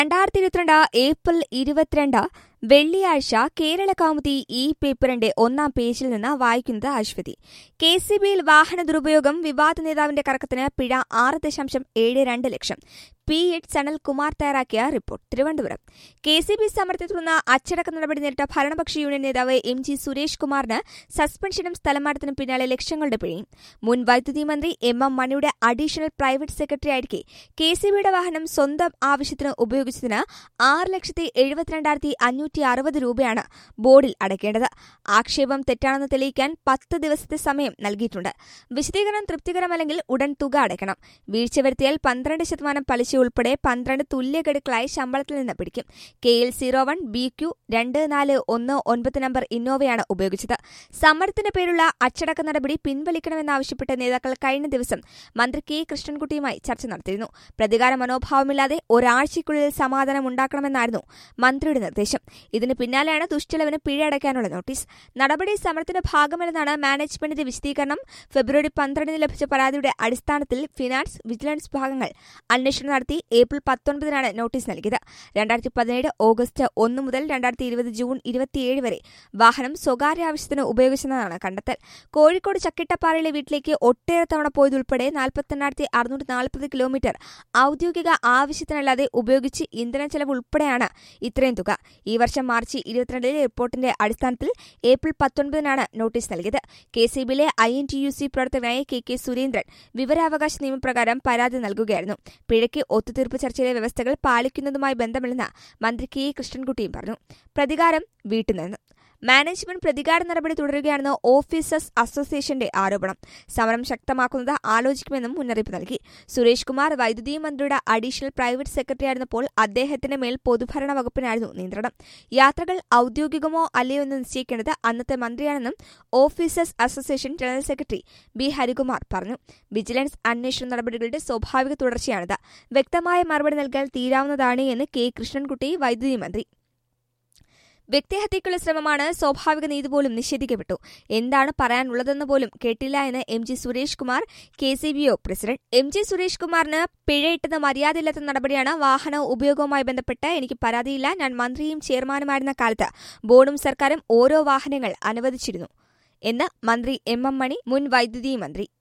രണ്ടായിരത്തി ഇരുപത്തിരണ്ട് ഏപ്രിൽ ഇരുപത്തിരണ്ട് വെള്ളിയാഴ്ച കേരള കൗമുദി ഈ പേപ്പറിന്റെ ഒന്നാം പേജിൽ നിന്ന് വായിക്കുന്നത് അശ്വതി കെ സി ബിയിൽ വാഹന ദുരുപയോഗം വിവാദ നേതാവിന്റെ കറക്കത്തിന് പിഴ ആറ് ദശാംശം ഏഴ് രണ്ട് ലക്ഷം പി എച്ച് സനൽകുമാർ തയ്യാറാക്കിയ report Thiruvananthapuram K C B സമരത്തെ തുടർന്ന് അച്ചടക്ക നടപടി നേരിട്ട ഭരണപക്ഷ യൂണിയൻ നേതാവ് എം ജി സുരേഷ് കുമാറിന് സസ്പെൻഷനും സ്ഥലമാറ്റത്തിനും പിന്നാലെ ലക്ഷങ്ങളുടെ പിഴയും മുൻ വൈദ്യുതി മന്ത്രി എം എം മണിയുടെ അഡീഷണൽ പ്രൈവറ്റ് സെക്രട്ടറി ആയിരിക്കെ കെ സി ബിയുടെ വാഹനം സ്വന്തം ആവശ്യത്തിന് ഉപയോഗിച്ചതിന് ആറ് ലക്ഷത്തി എഴുപത്തിരണ്ടായിരത്തി അഞ്ഞൂറ്റി അറുപത് രൂപയാണ് ബോർഡിൽ അടയ്ക്കേണ്ടത് ആക്ഷേപം തെറ്റാണെന്ന് തെളിയിക്കാൻ പത്ത് ദിവസത്തെ സമയം നൽകിയിട്ടുണ്ട് വിശദീകരണം തൃപ്തികരമല്ലെങ്കിൽ ഉടൻ തുക അടയ്ക്കണം വീഴ്ച വരുത്തിയാൽ പന്ത്രണ്ട് ശതമാനം പലിശ ഉൾപ്പെടെ പന്ത്രണ്ട് തുല്യ ഗഡുക്കളായി ശമ്പളത്തിൽ നിന്ന് പിടിക്കും K L zero one B Q രണ്ട് നാല് ഒന്ന് ഒൻപത് നമ്പർ ഇന്നോവയാണ് ഉപയോഗിച്ചത് സമരത്തിന്റെ പേരുള്ള അച്ചടക്ക നടപടി പിൻവലിക്കണമെന്നാവശ്യപ്പെട്ട് നേതാക്കൾ കഴിഞ്ഞ ദിവസം മന്ത്രി കെ കൃഷ്ണൻകുട്ടിയുമായി ചർച്ച നടത്തിയിരുന്നു പ്രതികാര മനോഭാവമില്ലാതെ ഒരാഴ്ചയ്ക്കുള്ളിൽ സമാധാനം ഉണ്ടാക്കണമെന്നായിരുന്നു മന്ത്രിയുടെ നിർദ്ദേശം ഇതിന് പിന്നാലെയാണ് ദുഷ്ചെലവിന് പിഴ അടയ്ക്കാനുള്ള നോട്ടീസ് നടപടി സമരത്തിന്റെ ഭാഗമല്ലെന്നാണ് മാനേജ്മെന്റിന്റെ വിശദീകരണം ഫെബ്രുവരി പന്ത്രണ്ടിന് ലഭിച്ച പരാതിയുടെ അടിസ്ഥാനത്തിൽ ഫിനാൻസ് വിജിലൻസ് വിഭാഗങ്ങൾ അന്വേഷണം നടത്തി ഏപ്രിൽ പത്തൊൻപതിനാണ് നോട്ടീസ് നൽകിയത് രണ്ടായിരത്തി പതിനേഴ് ഓഗസ്റ്റ് ഒന്ന് മുതൽ രണ്ടായിരത്തി ഇരുപത് ജൂൺ ഇരുപത്തിയേഴ് വരെ വാഹനം സ്വകാര്യ ആവശ്യത്തിന് ഉപയോഗിച്ചെന്നതാണ് കണ്ടെത്തൽ കോഴിക്കോട് ചക്കിട്ടപ്പാറയിലെ വീട്ടിലേക്ക് ഒട്ടേറെ തവണ പോയതുൾപ്പെടെ നാൽപ്പത്തെണ്ണായിരത്തി അറുന്നൂറ്റി നാൽപ്പത് കിലോമീറ്റർ ഔദ്യോഗിക ആവശ്യത്തിനല്ലാതെ ഉപയോഗിച്ച് ഇന്ധന ചെലവ് ഉൾപ്പെടെയാണ് ഇത്രയും തുക ഈ വർഷം മാർച്ച് ഇരുപത്തിരണ്ടിലെ റിപ്പോർട്ടിന്റെ അടിസ്ഥാനത്തിൽ ഏപ്രിൽ പത്തൊൻപതിനാണ് നോട്ടീസ് നൽകിയത് കെ സി ബിയിലെ I N T U C പ്രവർത്തകനായ കെ കെ സുരേന്ദ്രൻ വിവരാവകാശ നിയമപ്രകാരം പരാതി നൽകുകയായിരുന്നു പിഴയ്ക്ക് ഒത്തുതീർപ്പ് ചർച്ചയിലെ വ്യവസ്ഥകൾ പാലിക്കുന്നതുമായി ബന്ധമില്ലെന്ന് മന്ത്രി കെ കൃഷ്ണൻകുട്ടിയും പറഞ്ഞു പ്രതികാരം വീട്ടുനിന്ന് മാനേജ്മെന്റ് പ്രതികാര നടപടി തുടരുകയാണെന്ന് ഓഫീസേഴ്സ് അസോസിയേഷന്റെ ആരോപണം സമരം ശക്തമാക്കുന്നത് ആലോചിക്കുമെന്നും മുന്നറിയിപ്പ് നൽകി സുരേഷ് കുമാർ വൈദ്യുതി മന്ത്രിയുടെ അഡീഷണൽ പ്രൈവറ്റ് സെക്രട്ടറി ആയിരുന്നപ്പോൾ അദ്ദേഹത്തിന്റെ മേൽ പൊതുഭരണ വകുപ്പിനായിരുന്നു നിയന്ത്രണം യാത്രകൾ ഔദ്യോഗികമോ അല്ലയോ എന്ന് നിശ്ചയിക്കേണ്ടത് അന്നത്തെ മന്ത്രിയാണെന്നും officers association general secretary B Harikumar പറഞ്ഞു വിജിലൻസ് അന്വേഷണ നടപടികളുടെ സ്വാഭാവിക തുടർച്ചയാണിത് വ്യക്തമായ മറുപടി നൽകാൻ തീരാവുന്നതാണ് എന്ന് കെ കൃഷ്ണൻകുട്ടി വൈദ്യുതി മന്ത്രി വ്യക്തിഹത്യക്കുള്ള ശ്രമമാണ് സ്വാഭാവിക നീതി പോലും നിഷേധിക്കപ്പെട്ടു എന്താണ് പറയാനുള്ളതെന്ന് പോലും കേട്ടില്ല എന്ന് M G Suresh Kumar K C B O president M G Suresh കുമാറിന് പിഴയിട്ടത് മര്യാദയില്ലാത്ത നടപടിയാണ് വാഹന ഉപയോഗവുമായി ബന്ധപ്പെട്ട് എനിക്ക് പരാതിയില്ല ഞാൻ മന്ത്രിയും ചെയർമാനുമായിരുന്ന കാലത്ത് ബോർഡും സർക്കാരും ഓരോ വാഹനങ്ങൾ അനുവദിച്ചിരുന്നു എന്ന് മന്ത്രി എം എം മണി മുൻ വൈദ്യുതി മന്ത്രി